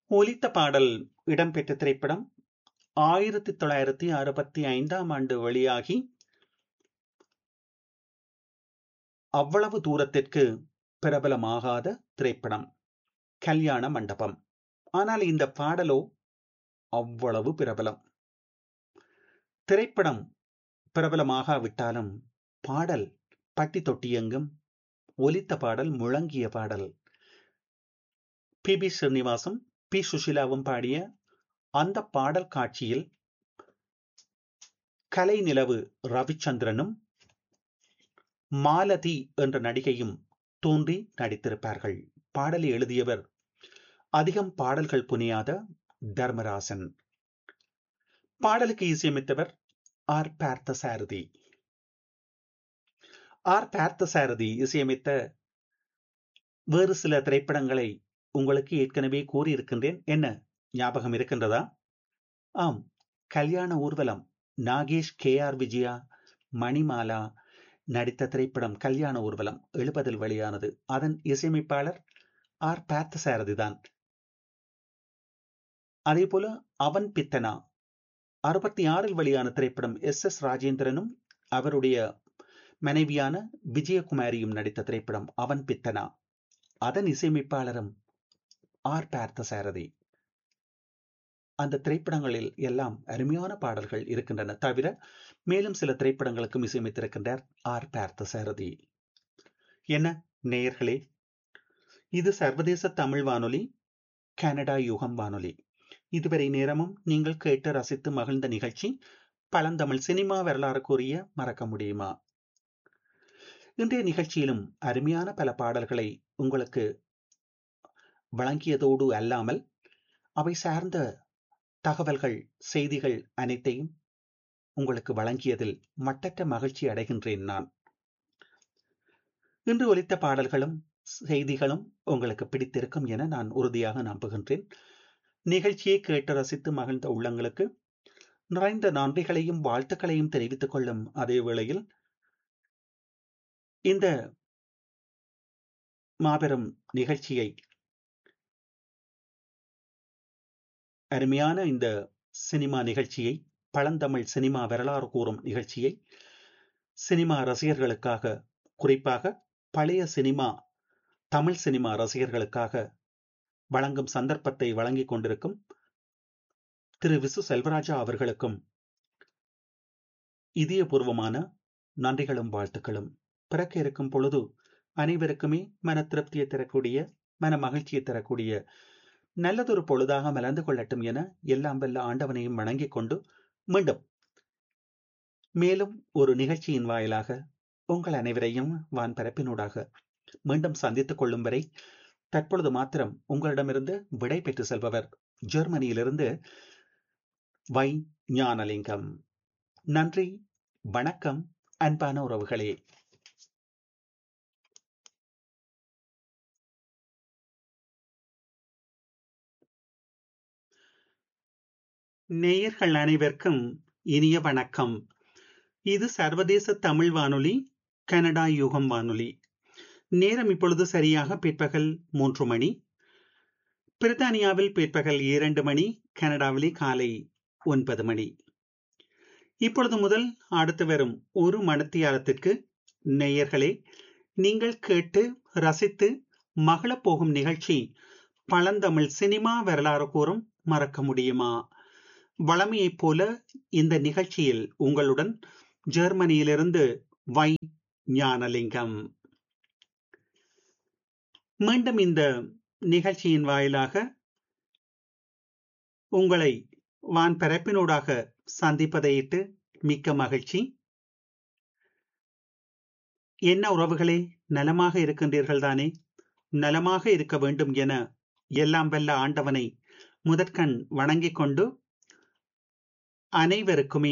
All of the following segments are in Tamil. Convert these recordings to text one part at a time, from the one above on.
ஒலித்த பாடல் இடம்பெற்ற திரைப்படம் ஆயிரத்தி தொள்ளாயிரத்தி அறுபத்தி ஐந்தாம் ஆண்டு வெளியாகி அவ்வளவு தூரத்திற்கு பிரபலமாகாத திரைப்படம் கல்யாண மண்டபம் ஆனால் இந்த பாடலோ அவ்வளவு பிரபலம் திரைப்படம் பிரபலமாகாவிட்டாலும் பாடல் பட்டி தொட்டி எங்கும் ஒலித்த பாடல் முழங்கிய பாடல் பி பி ஸ்ரீனிவாசும் பி சுஷிலாவும் பாடிய அந்த பாடல் காட்சியில் கலை நிலவு ரவிச்சந்திரனும் மாலதி என்ற நடிகையும் தோன்றி நடித்திருப்பார்கள் பாடலை எழுதியவர் அதிகம் பாடல்கள் புனியாத தர்மராசன் பாடலுக்கு இசையமைத்தவர் ஆர் பார்த்த சாரதி ஆர் பார்த்த சாரதி இசையமைத்த வேறு சில திரைப்படங்களை உங்களுக்கு ஏற்கனவே கூறியிருக்கின்றேன் என்ன ஞாபகம் இருக்கின்றதா ஆம் கல்யாண ஊர்வலம் நாகேஷ் கே ஆர் விஜயா மணிமாலா நடித்த திரைப்படம் கல்யாண ஊர்வலம் எழுபதில் வெளியானது அதன் இசையமைப்பாளர் ஆர் பார்த்த சாரதி தான் அதே போல அவன் பித்தனா அறுபத்தி ஆறில் வெளியான திரைப்படம் எஸ் எஸ் ராஜேந்திரனும் அவருடைய மனைவியான விஜயகுமாரியும் நடித்த திரைப்படம் அவன் பித்தனா அதன் இசையமைப்பாளரும் ஆர் பார்த்த சாரதி அந்த திரைப்படங்களில் எல்லாம் அருமையான பாடல்கள் இருக்கின்றன தவிர மேலும் சில திரைப்படங்களுக்கும் இசையமைத்திருக்கின்றார் ஆர் பார்த்த சாரதி என்ன நேயர்களே இது சர்வதேச தமிழ் வானொலி கனடா யுகம் வானொலி இதுவரை நேரமும் நீங்கள் கேட்டு ரசித்து மகிழ்ந்த நிகழ்ச்சி பழந்தமிழ் சினிமா வரலாறு கூறிய மறக்க முடியுமா இன்றைய நிகழ்ச்சியிலும் அருமையான பல பாடல்களை உங்களுக்கு வழங்கியதோடு அல்லாமல் அவை சார்ந்த தகவல்கள் செய்திகள் அனைத்தையும் உங்களுக்கு வழங்கியதில் மட்டற்ற மகிழ்ச்சி அடைகின்றேன் நான் இன்று ஒலித்த பாடல்களும் செய்திகளும் உங்களுக்கு பிடித்திருக்கும் என நான் உறுதியாக நம்புகின்றேன் நிகழ்ச்சியை கேட்டு ரசித்து மகிழ்ந்த உள்ளங்களுக்கு நிறைந்த நன்றிகளையும் வாழ்த்துக்களையும் தெரிவித்துக் கொள்ளும் அதே வேளையில் இந்த மாபெரும் நிகழ்ச்சியை அருமையான இந்த சினிமா நிகழ்ச்சியை பழந்தமிழ் சினிமா வரலாறு கூறும் நிகழ்ச்சியை சினிமா ரசிகர்களுக்காக குறிப்பாக பழைய சினிமா தமிழ் சினிமா ரசிகர்களுக்காக வழங்கும் சந்தர்ப்பத்தை வழங்கிக் கொண்டிருக்கும் திரு விசு செல்வராஜா அவர்களுக்கும் இதயபூர்வமான நன்றிகளும் வாழ்த்துக்களும் பிறக்க இருக்கும் பொழுது அனைவருக்குமே மன திருப்தியை தரக்கூடிய மன மகிழ்ச்சியை தரக்கூடிய நல்லதொரு பொழுதாக மலர்ந்து கொள்ளட்டும் என எல்லாம் வல்ல ஆண்டவனையும் வணங்கிக் கொண்டு மீண்டும் மேலும் ஒரு நிகழ்ச்சியின் வாயிலாக உங்கள் அனைவரையும் வான் பரப்பினூடாக மீண்டும் சந்தித்துக் கொள்ளும் வரை தற்பொழுது மாத்திரம் உங்களிடமிருந்து விடை பெற்று செல்பவர் ஜெர்மனியிலிருந்து வை ஞானலிங்கம் நன்றி வணக்கம் அன்பான உறவுகளே நேயர்கள் அனைவருக்கும் இனிய வணக்கம் இது சர்வதேச தமிழ் வானொலி கனடா யுகம் வானொலி நேரம் இப்பொழுது சரியாக பிற்பகல் மூன்று மணி பிரித்தானியாவில் பிற்பகல் இரண்டு மணி கனடாவிலே காலை ஒன்பது மணி இப்பொழுது முதல் அடுத்து வரும் ஒரு மணத்தியாலத்திற்கு நேயர்களே நீங்கள் கேட்டு ரசித்து மகளப் போகும் நிகழ்ச்சி பழந்தமிழ் சினிமா வரலாறு கூறும் மறக்க முடியுமா வளமையைப் போல இந்த நிகழ்ச்சியில் உங்களுடன் ஜெர்மனியிலிருந்து வை ஞானலிங்கம் மீண்டும் இந்த நிகழ்ச்சியின் வாயிலாக உங்களை வான் பரப்பினூடாக சந்திப்பதையிட்டு மிக்க மகிழ்ச்சி என்ன உறவுகளே நலமாக இருக்கின்றீர்கள் தானே நலமாக இருக்க வேண்டும் என எல்லாம் வல்ல ஆண்டவனை முதற்கண் வணங்கிக் கொண்டு அனைவருக்குமே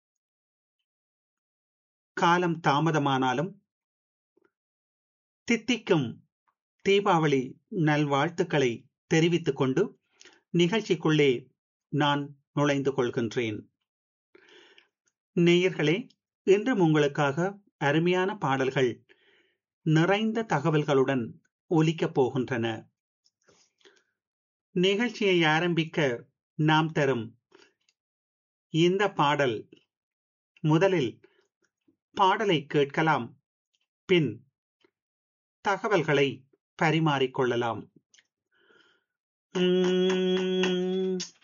காலம் தாமதமானாலும் தித்திக்கும் தீபாவளி நல்வாழ்த்துக்களை தெரிவித்துக் கொண்டு நிகழ்ச்சிக்குள்ளே நான் நுழைந்து கொள்கின்றேன் நேயர்களே இன்றும் உங்களுக்காக அருமையான பாடல்கள் நிறைந்த தகவல்களுடன் ஒலிக்கப் போகின்றன நிகழ்ச்சியை ஆரம்பிக்க நாம் தரும் இந்த பாடல் முதலில் பாடலை கேட்கலாம் பின் தகவல்களை பரிமாறிக்கொள்ளலாம் உம்,